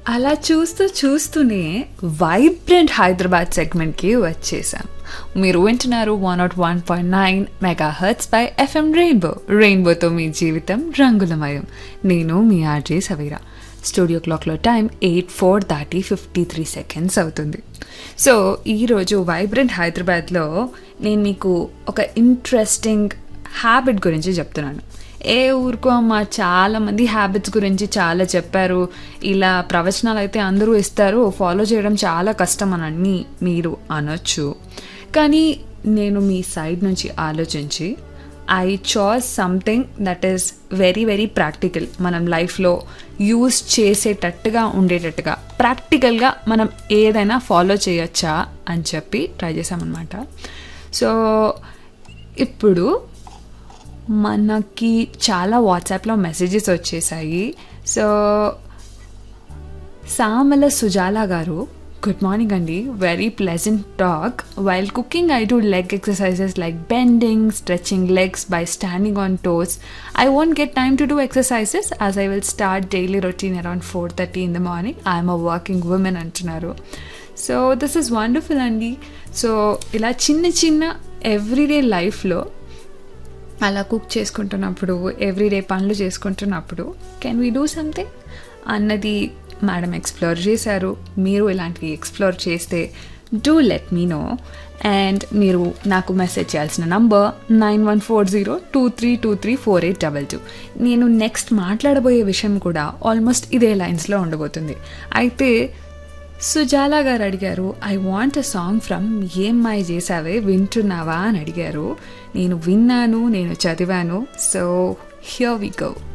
అలా చూస్తూ చూస్తూనే వైబ్రెంట్ హైదరాబాద్ సెగ్మెంట్కి వచ్చేసాం మీరు వింటున్నారు one not one point nine megahertz by FM rainbow రెయిన్బోతో మీ జీవితం రంగులమయం నేను మీ ఆర్జే సవీరా స్టూడియో క్లాక్లో టైం ఎయిట్ ఫోర్ దాటి ఫిఫ్టీ త్రీ సెకండ్స్ అవుతుంది సో ఈరోజు వైబ్రెంట్ హైదరాబాద్లో నేను మీకు ఒక ఇంట్రెస్టింగ్ హ్యాబిట్ గురించి చెప్తున్నాను ఏ ఊరుకో అమ్మా చాలా మంది హ్యాబిట్స్ గురించి చాలా చెప్పారు ఇలా ప్రవచనాలు అయితే అందరూ ఇస్తారు ఫాలో చేయడం చాలా కష్టం అని అన్ని మీరు అనొచ్చు కానీ నేను మీ సైడ్ నుంచి ఆలోచించి I chose something that is very very practical మనం లైఫ్లో యూస్ చేసేటట్టుగా ఉండేటట్టుగా ప్రాక్టికల్గా మనం ఏదైనా ఫాలో చేయొచ్చా అని చెప్పి ట్రై చేసామన్నమాట సో ఇప్పుడు మనకి చాలా వాట్సాప్లో మెసేజెస్ వచ్చేసాయి so Samala Sujala garu good morning అండి very pleasant talk while cooking I do leg exercises like bending stretching legs by standing on toes I won't get time to do exercises as I will start daily routine around four thirty in the morning I'm a working women అంటున్నారు so this is wonderful అండి so ఇలా చిన్న చిన్న everyday లైఫ్లో అలా cook చేసుకుంటున్నప్పుడు everyday పనులు చేసుకుంటున్నప్పుడు కెన్ వీ డూ సంథింగ్ అన్నది మేడం ఎక్స్ప్లోర్ చేశారు మీరు ఇలాంటివి ఎక్స్ప్లోర్ చేస్తే do let me know and మీరు నాకు మెసేజ్ చేయాల్సిన number nine one four zero two three two three four eight double two నేను నెక్స్ట్ మాట్లాడబోయే విషయం కూడా ఆల్మోస్ట్ ఇదే లైన్స్లో ఉండబోతుంది అయితే సుజాల గారు అడిగారు I want a song from Ye Maaya చేసావే వింటున్నావా అని అడిగారు నేను విన్నాను నేను చదివాను సో హియర్ వి గో